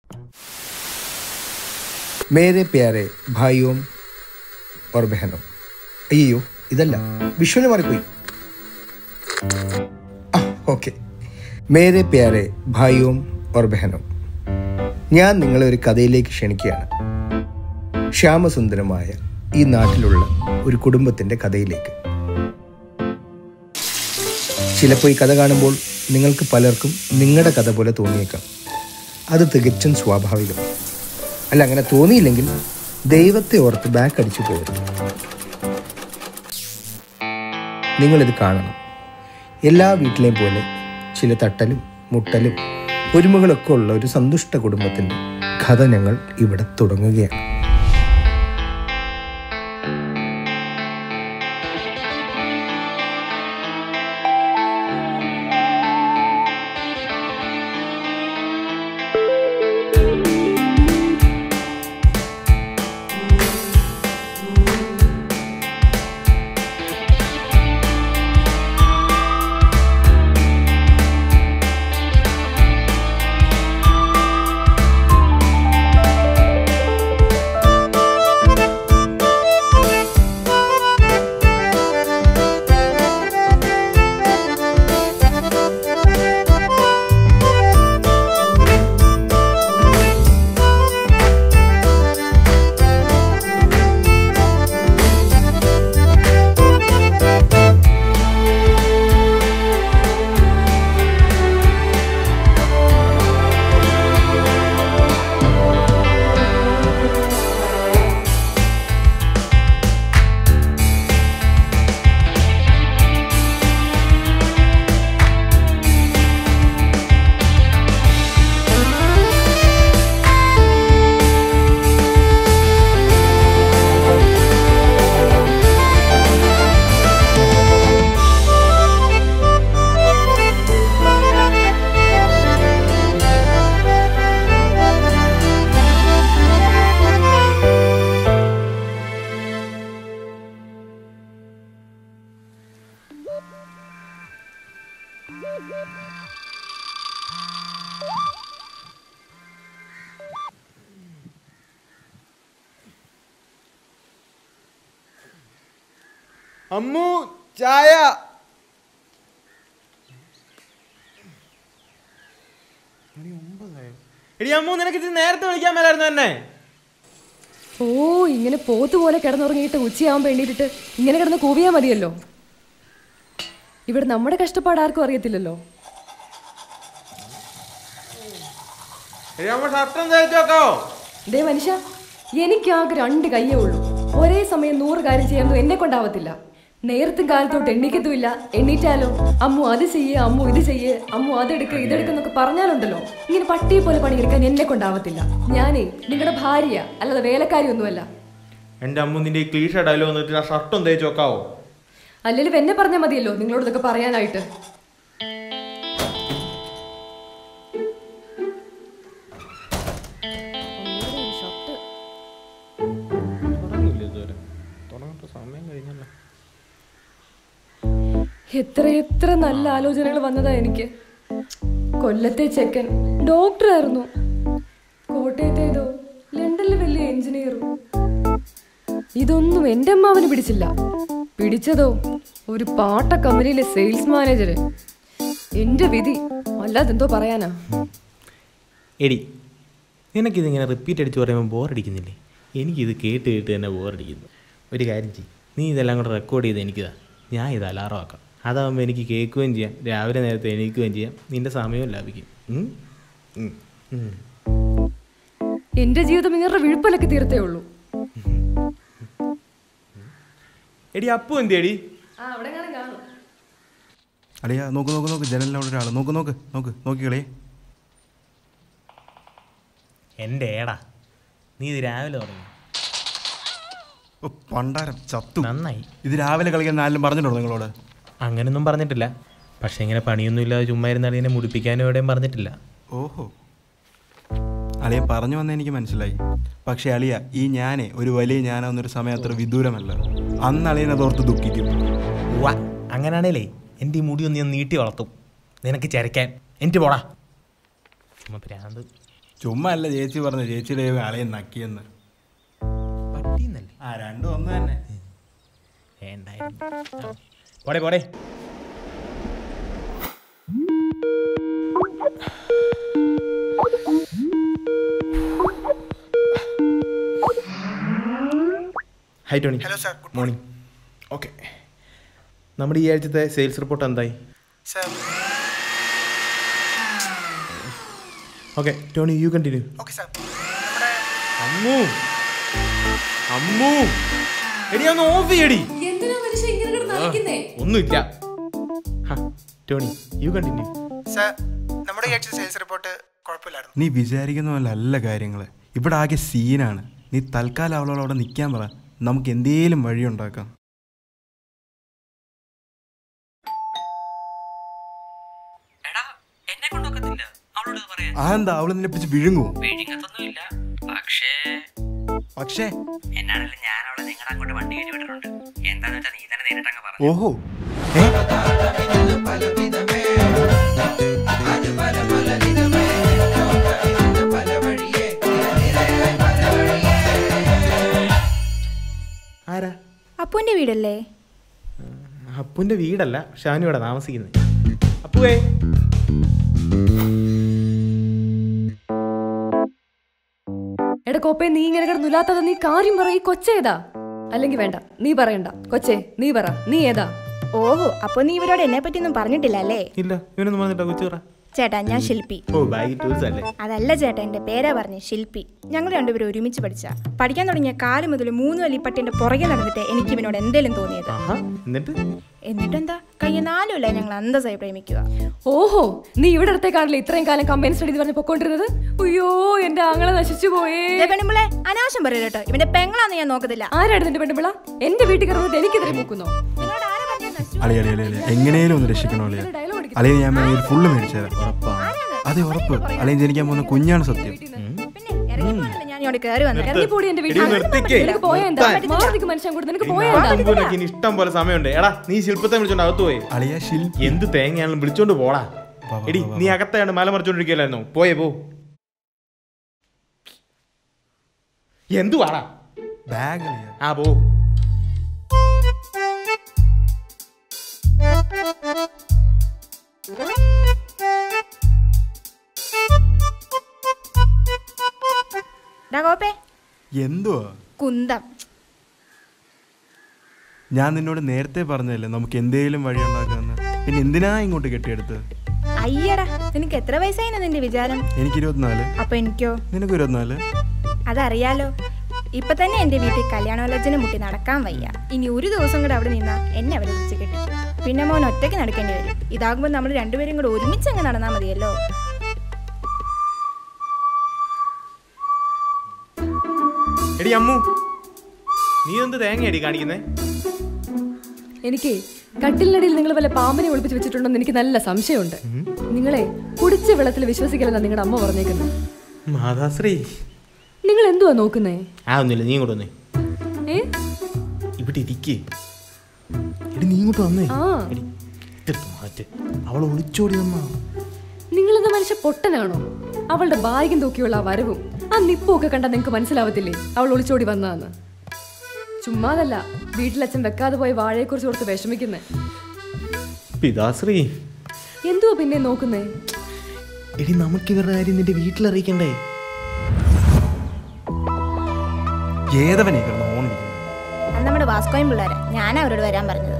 മേരെ പ്യാരെ ഭായിയോം or ബഹനോ അയ്യോ ഇതല്ല visual മാറിപ്പോയി ആ ഓക്കെ മേരെ പ്യാരെ ഭായിയോം ഓർ ബഹനോ ഞാൻ നിങ്ങളെ ഒരു കഥയിലേക്ക് ക്ഷണിക്കുകയാണ് ശ്യാമസുന്ദരമായ ഈ നാട്ടിലുള്ള ഒരു കുടുംബത്തിൻ്റെ കഥയിലേക്ക് ചിലപ്പോൾ ഈ കഥ കാണുമ്പോൾ നിങ്ങൾക്ക് പലർക്കും നിങ്ങളുടെ കഥ പോലെ തോന്നിയേക്കാം അത് തികച്ചും സ്വാഭാവികം അല്ല അങ്ങനെ തോന്നിയില്ലെങ്കിൽ ദൈവത്തെ ഓർത്ത് ബാക്ക് അടിച്ചു പോകരുത് നിങ്ങളിത് കാണണം എല്ലാ വീട്ടിലെയും പോലെ ചില തട്ടലും മുട്ടലും ഒരുമകളൊക്കെ ഉള്ള ഒരു സന്തുഷ്ട കുടുംബത്തിൻ്റെ കഥ ഞങ്ങൾ ഇവിടെ തുടങ്ങുകയാണ് അമ്മു ചായ എടി അമ്മു നിനക്ക് ഇത് നേരത്തെ വിളിക്കാൻ മേലായിരുന്നു എന്നെ ഓ ഇങ്ങനെ പോത്ത് പോലെ കിടന്നുറങ്ങിയിട്ട് ഉച്ചയാവുമ്പോൾ എണ്ണീറ്റിട്ട് ഇങ്ങനെ കിടന്ന് കൂവിയാൽ മതിയല്ലോ ഇവിടെ നമ്മുടെ കഷ്ടപ്പാട് ആർക്കും അറിയത്തില്ലല്ലോ എടി അമ്മ ഷർട്ടും തയ്ച്ചു വെക്കാവോ ദേ മനുഷ്യ എനിക്കാകെ രണ്ട് കയ്യേ ഉള്ളൂ ഒരേ സമയം നൂറ് കാര്യം ചെയ്യാനൊന്നും എന്നെ കൊണ്ടാവത്തില്ല നേരത്തും കാലത്തോട്ട് എണ്ണിക്കത്തുമില്ല എണ്ണീറ്റാലോ അമ്മു അത് ചെയ്യേ അമ്മു ഇത് ചെയ്യേ അമ്മു അതെടുക്ക ഇതെടുക്കെന്നൊക്കെ പറഞ്ഞാലുണ്ടല്ലോ ഇങ്ങനെ പട്ടിയെ പോലെ പണിയെടുക്കാൻ എന്നെ കൊണ്ടാവത്തില്ല ഞാനേ നിങ്ങളുടെ ഭാര്യ അല്ലാതെ വേലക്കാരി ഒന്നുമല്ല എൻ്റെ അമ്മു നിന്റെ ഈ ക്ലീഷ ഡയലോഗ് വന്നിട്ട് ആ ഷർട്ടും തയ്ച്ചു വെക്കാവോ അല്ലെങ്കിൽ എന്നെ പറഞ്ഞാൽ മതിയല്ലോ നിങ്ങളോട് ഇതൊക്കെ പറയാനായിട്ട് തുടങ്ങില്ല ഇതുവരെ തുടങ്ങട്ടെ സമയം കഴിഞ്ഞല്ലോ എത്ര എത്ര നല്ല ആലോചനകൾ വന്നതാ എനിക്ക് കൊല്ലത്തെ ചെക്കൻ ഡോക്ടറായിരുന്നു കോട്ടയത്തേതോ ലണ്ടനിലെ വലിയ എഞ്ചിനീയറും ഇതൊന്നും എൻ്റെ അമ്മാവന് പിടിച്ചില്ല പിടിച്ചതോ ഒരു പാട്ട കമ്പനിയിലെ സെയിൽസ് മാനേജര് എന്റെ വിധി അല്ലാതെന്തോ പറയാനാ എടി നിനക്കിതിങ്ങനെ റിപ്പീറ്റ് അടിച്ച് പറയുമ്പോൾ ബോറടിക്കുന്നില്ലേ എനിക്കിത് കേട്ട് കേട്ട് തന്നെ ബോറടിക്കുന്നു ഒരു കാര്യം ചെയ്യും നീ ഇതെല്ലാം കൂടെ റെക്കോർഡ് ചെയ്ത് എനിക്കിതാ ഞാൻ ഇത് അലാറം ആക്കാം അതാകുമ്പോൾ എനിക്ക് കേൾക്കുകയും ചെയ്യാം രാവിലെ നേരത്തെ എണീക്കുകയും ചെയ്യാം നിൻ്റെ സമയവും ലാഭിക്കും ഉം? ഉം. ഉം. എന്റെ ജീവിതം ഇങ്ങനെ വിഴുപ്പലൊക്കെ തീർത്തേ ഉള്ളൂ എടി അപ്പു എന്തേടി ആ അവിടെ കാണും അളിയാ നോക്ക് നോക്ക് നോക്ക് ജനലിനവിടെ ഒരാൾ നോക്ക് നോക്ക് നോക്ക് നോക്കിക്കളേ എൻ്റെ ഏടാ നീ ഇത് രാവിലെ തുടങ്ങി ഓ പണ്ടാരം ചത്തു നന്നായി ഇത് രാവിലെ കളിക്കാൻ ആരും പറഞ്ഞിട്ടുണ്ടോ നിങ്ങളോട് അങ്ങനൊന്നും പറഞ്ഞിട്ടില്ല പക്ഷേ ഇങ്ങനെ പണിയൊന്നും ഇല്ലാതെ ചുമ്മാ ഇരുന്നാൽ ഇതിനെ മുടിപ്പിക്കാനും എവിടെയും പറഞ്ഞിട്ടില്ല ഓഹോ അളിയ പറഞ്ഞു വന്ന എനിക്ക് മനസ്സിലായി പക്ഷേ അളിയ ഈ ഞാനേ ഒരു വലിയ ഞാനാവുന്നൊരു സമയം അത്ര വിദൂരമല്ല അന്ന് അളിയനെ അതോർത്ത് ദുഃഖിക്കും വാ അങ്ങനെയാണേലേ എൻ്റെ ഈ മുടി ഒന്ന് ഞാൻ നീട്ടി വളർത്തും നിനക്ക് ചരക്കാൻ എനിക്ക് പോടാ ചുമ്മാ ഭ്രാന്ത് ചുമ്മാ അല്ല ചേച്ചി പറഞ്ഞു ചേച്ചിയുടെ അളിയൻ നക്കിയെന്ന് പട്ടിന്നല്ലേ ആ രണ്ടും ഒന്ന് തന്നെ വേണ്ടായിരുന്നു പോടെ പോടെ hi Tony hello sir good morning okay നമ്മുടെ ഈ ആഴ്ചത്തെ സെയിൽസ് റിപ്പോർട്ട് എന്തായി sir okay Tony you continue okay sir നമ്മുടെ അമ്മു അമ്മു എടി ഒന്ന് ഓഫ് ചെയ്യടി എന്തിനാ മനുഷ്യ ഇങ്ങനെ കിടന്ന് അലക്കുന്നേ? ഒന്നുമില്ല ഹാ, ടോണി യു കണ്ടിന്യൂ സാർ നമ്മുടെ ഈ ആഴ്ച സെയിൽസ് റിപ്പോർട്ട് കുഴപ്പമില്ലായിരുന്നു നീ വിചാരിക്കുന്ന പോലെ അല്ല കാര്യങ്ങൾ ഇവിടെ ആകെ സീനാണ് നീ തൽക്കാലം അവളോട് അവിടെ നിൽക്കാൻ പറ നമുക്ക് എന്തേലും വഴിയുണ്ടാക്കാം എടാ എന്നെ കൊണ്ടൊക്കത്തില്ല അവളോട് ഇത് പറയാൻ ആ എന്താ അവള് നിന്നെ പിടിച്ച് വിഴുങ്ങുമോ വിഴുങ്ങത്തൊന്നുമില്ല പക്ഷേ പക്ഷേ എന്നാണെങ്കിലും ഞാൻ അവളെ നിങ്ങളുടെ അങ്ങോട്ട് വണ്ടി കയറ്റി വിട്ടിട്ടുണ്ട് എന്താന്ന് വെച്ചാൽ നീ തന്നെ നേരിട്ടങ്ങ് പറ ഓഹോ ആരാ അപ്പുവിന്റെ വീടല്ലേ അപ്പുവിന്റെ വീടല്ല ഷാനു ഇവിടെ താമസിക്കുന്നത് അപ്പുവേ എടാ കോപ്പേ നീ ഇങ്ങനെ കിടന്നുലാത്തത് നീ കാര്യം പറ ഈ കൊച്ചേതാ അല്ലെങ്കിൽ വേണ്ട നീ പറയണ്ട കൊച്ചേ നീ പറ നീ ഏതാ ഓഹോ അപ്പൊ നീ ഇവരോട് എന്നെ പറ്റിയൊന്നും പറഞ്ഞിട്ടില്ല അല്ലേ ഇല്ല ഇവനൊന്നും പറഞ്ഞിട്ടാ കൊച്ചു പറ ചേട്ടാ ഞാൻ ശില്പി ഓ ബാഗ് ടൂൾസ് അല്ലേ അതല്ല ചേട്ടാ എന്റെ പേരാ പറഞ്ഞ് ശില്പി ഞങ്ങൾ രണ്ടുപേരും ഒരുമിച്ച് പഠിച്ച പഠിക്കാൻ തുടങ്ങിയ കാലം മുതൽ മൂന്ന് വലിപ്പട്ടിന്റെ പുറകെ നടന്നിട്ട് എനിക്ക് ഇവനോട് എന്തേലും തോന്നിയത് ആഹാ എന്നിട്ട് എന്നിട്ടെന്താ കഴിഞ്ഞ നാലുമില്ല ഞങ്ങൾ അന്തസായി പ്രേമിക്കുക ഓഹോ നീ ഇവിടെ അടുത്തേക്കാണല്ലോ ഇത്രയും കാലം കമ്പനി സ്റ്റഡി പറഞ്ഞ് പൊക്കോണ്ടിരുന്നത് അയ്യോ എന്റെ ആങ്ങളെ നശിച്ചു പോയേ ദേ പെണ്ണുമ്പിളെ അനാവശ്യം പറയല്ലോ കേട്ടോ ഇവന്റെ പെങ്ങളാന്ന് ഞാൻ നോക്കത്തില്ല ആരാണ് നിന്റെ പെണ്ണുപിള്ള എന്റെ വീട്ടിൽ കിടന്നിട്ട് എനിക്കെതിരെ മൂക്കുന്നോ നിങ്ങളോട് ആരാ പറഞ്ഞത് നശിച്ചു? അളി അളി അളി അളി എങ്ങനെയും ഒന്ന് രക്ഷിക്കണോ അളിയ ഡയലോഗ് അടിക്കുന്നു. അളിയെ ഞാൻ വേണമെങ്കിൽ ഫുള്ള് മേടിച്ചു തരാം അതെ ഉറപ്പ് അളിയൻ ജനിക്കാൻ പോകുന്ന കുഞ്ഞാണ് സത്യം പിന്നെ ഇറങ്ങി പോകാനല്ലേ ഞാൻ ഇങ്ങോട്ട് കയറി വന്നത് ഇറങ്ങി പോടി എന്റെ വീട്ടിൽ എടി, നിർത്തിക്കേ. നിനക്ക് പോയാ എന്താ നിർത്താൻ. മാറിക്ക് മനുഷ്യൻ കൂടെ നിനക്ക് ഈ പോയാ നാട്ടിൻ എന്താ പൂരയ്ക്ക് ഇനി ഇഷ്ടം പോലെ സമയമുണ്ട് എടാ നീ ശില്പത്തെ വിളിച്ചോണ്ട് അകത്ത് പോയി അളിയ ശില്പി എന്ത് തേങ്ങയാണെങ്കിലും വിളിച്ചോണ്ട് പോടാ വാ, വാ, എടി വാ, വാ. നീ അകത്താണ്ട് മല മറിച്ചോണ്ടിരിക്കലായിരുന്നു പോയേ പോ എന്തുവാടാ ബാഗ് അളിയ ആ പോ ഡാ കോപ്പേ എന്തുവാ കുന്തം ഞാൻ നിന്നോട് നേരത്തെ പറഞ്ഞതല്ലേ നമുക്ക് എന്തേലും വഴി ഉണ്ടാക്കാന്ന് പിന്നെ എന്തിനാ ഇങ്ങോട്ട് കെട്ടിയെടുത്ത് അയ്യടാ നിനക്ക് എത്ര വയസ്സായി നിന്റെ വിചാരം എനിക്ക് ഇരുപത്തിനാല് അപ്പൊ എനിക്കോ നിനക്ക് ഇരുപത്തിനാല് അതറിയാലോ ഇപ്പൊ തന്നെ എന്റെ വീട്ടിൽ കല്യാണോലോചന മുട്ടി നടക്കാൻ വയ്യ ഇനി ഒരു ദിവസം കൂടെ അവിടെ നിന്നാ എന്നെ അവരെ വിളിച്ച് കെട്ടിക്കും പിന്നെ മോൻ ഒറ്റയ്ക്ക് നടക്കേണ്ടി വരും ഇതാകുമ്പോൾ നമ്മൾ രണ്ടുപേരും കൂടെ ഒരുമിച്ച് അങ്ങ് നടന്നാ മതിയല്ലോ എടി അമ്മു നീ എന്ത് തേങ്ങയടി കാണിക്കുന്നേ എനിക്ക് കട്ടിലിനടിയിൽ നിങ്ങൾ വല്ല പാമ്പിനെ ഒളിപ്പിച്ച് വെച്ചിട്ടുണ്ടെന്ന് എനിക്ക് നല്ല സംശയമുണ്ട് നിങ്ങളെ കുടിച്ച വെള്ളത്തിൽ വിശ്വസിക്കില്ലെന്നാ നിങ്ങളുടെ അമ്മ പറഞ്ഞേക്കുന്നത് മാതാശ്രീ നിങ്ങൾ എന്തുവാ നോക്കുന്നേ ആ ഒന്നുമില്ല നീ ഇങ്ങോട്ട് വന്നേ ഏ ഇവിടെ ഇരിക്കേ എടി നീ ഇങ്ങോട്ട് വന്നേ ആ എടി ഇതെടുത്ത് മാറ്റ് അവൾ ഒളിച്ചോടി വന്നാ നിങ്ങളെന്താ മനുഷ്യ പൊട്ടനാണോ അവളുടെ ബാഗും തൂക്കിയുള്ള ആ വരവും ആ നിപ്പും ഒക്കെ കണ്ടാൽ നിങ്ങൾക്ക് മനസ്സിലാവത്തില്ലേ അവൾ ഒളിച്ചോടി വന്നതെന്ന് ചുമ്മാതല്ല വീട്ടിലച്ഛൻ വെക്കാതെ പോയ വാഴയെക്കുറിച്ച് ഓർത്ത് വിഷമിക്കുന്നേ പിതാശ്രീ എന്തുവാ പിന്നെ നോക്കുന്നേ എടി നമുക്ക് ഇവരുടെ കാര്യം നിന്റെ വീട്ടിലറിയിക്കണ്ടേ ഏതവനെ കിടന്ന് ഓണിരിക്കുന്നത് അത് നമ്മുടെ വാസ്കോയും പിള്ളേരെ ഞാനാ അവരോട് വരാൻ പറഞ്ഞത്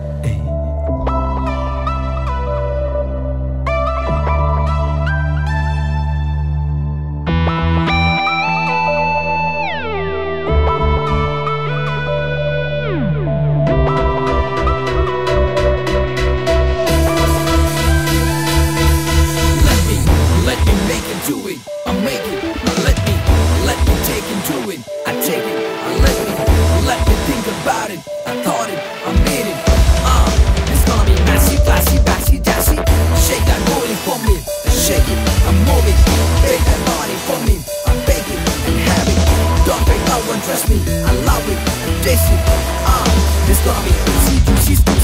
Let me make it do it. I make it. Now let me, let me take it do it. I take it. Now let me, let me think about it. I thought it. I made it. Uh, it's gonna be messy, classy, bassy, dassy. Shake that booty for me. Shake it. I'm moving. Bake that body for me. I bake it and have it. Don't make no one trust me. I love it. And taste it. Uh, it's gonna be easy, juicy,